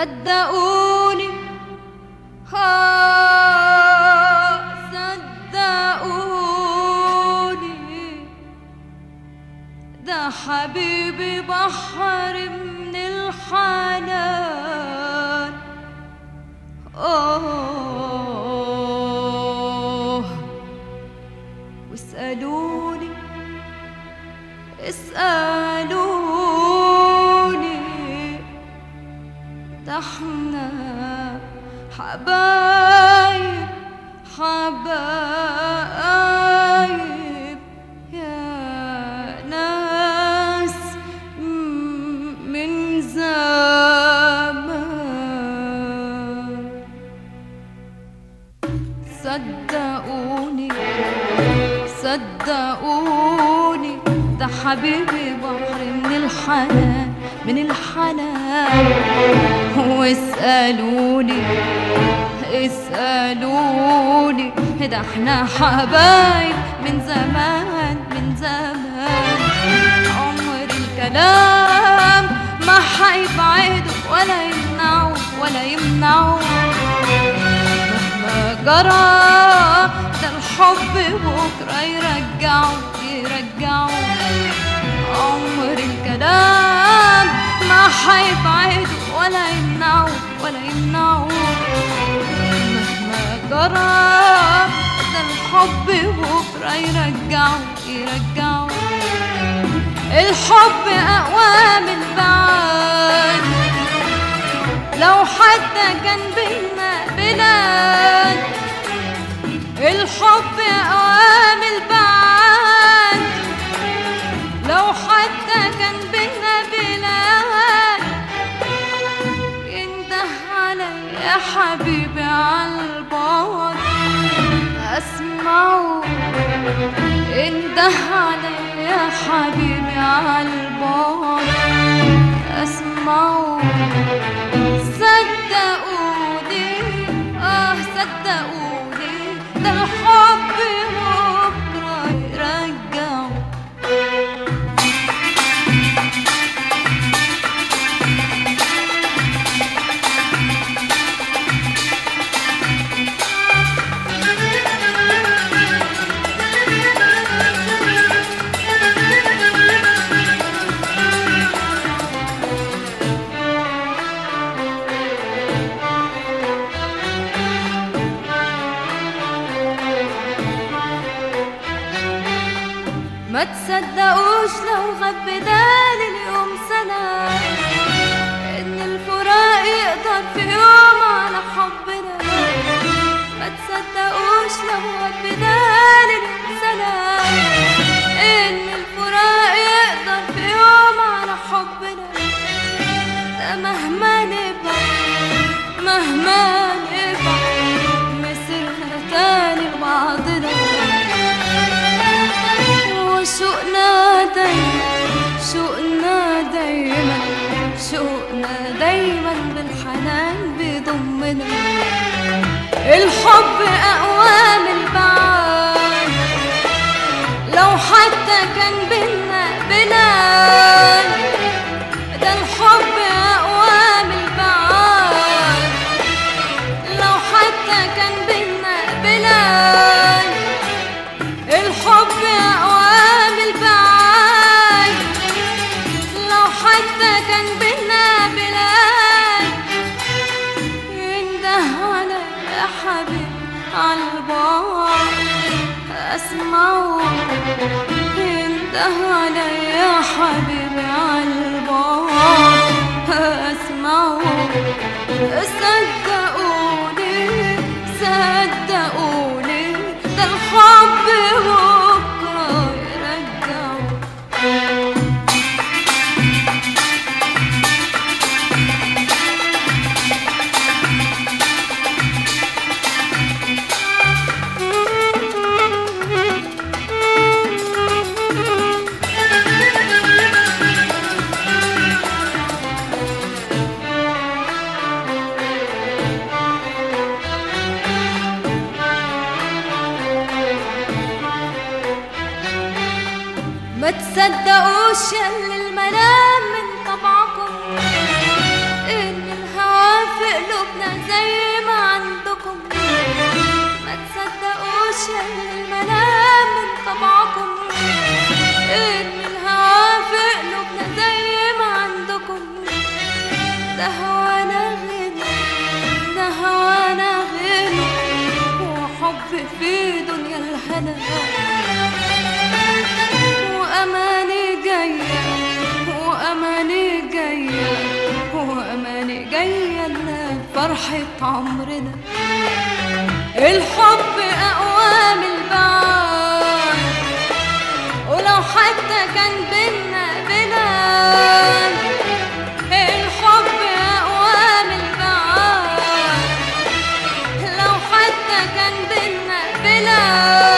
صدقوني آه صدقوني ده حبيبي بحر من الحنان آه واسألوني اسألوني ده احنا حبايب حبايب يا ناس من زمان صدقوني صدقوني ده حبيبي بحر من الحنان من الحنان واسألوني اسألوني ده احنا حبايب من زمان من زمان عمر الكلام ما حيبعده ولا يمنعه ولا يمنعه مهما جرى ده الحب بكرة يرجعه يرجعه عمر الكلام ما حيبعده ولا يمنعه ولا يمنعه مهما جرى ده الحب بكرة يرجعه يرجعه الحب أقوى من بعد لو حتى كان بينا بلاد الحب أقوام البعاد لو حتى كان بينا بلاد ينده علي يا حبيبي عالبعد أسمعه انده علي يا حبيبي عالبعد أسمعه صدقوني آه صدقوني ده الحب بكرة يرجعه ما تصدقوش لو غاب بدالي اليوم سنة إن الفراق يقدر في يوم على حبنا ما تصدقوش لو غاب بدالي اليوم سنة إن الفراق يقدر في يوم على حبنا ده مهما نبعد مهما نبعد مسيرنا تاني لبعضنا وشوقنا دايما شوقنا دايما شوقنا دايما بالحنان بيضمنا الحب أقوى من البعاد لو حتى كان بينا بلاد ده الحب أقوى من البعاد لو حتى كان بينا بلاد الحب أقوام البعاد لو حتى كان بينا بلاد ينده على يا حبيبي عالبعد أسمعه ينده على يا حبيبي عالبعد أسمعه صدقوني صدقوني ده الحب بكرة يرجعه ما تصدقوش يا اللي المنام من طبعكم ان الهوى في دنيا الهنا وأماني جاية وأماني جاية وأماني جاية لفرحة عمرنا الحب أقوى من البعاد ولو حتى كان بينا بلاد الحب أقوى من البعاد لو حتى كان بينا بلاد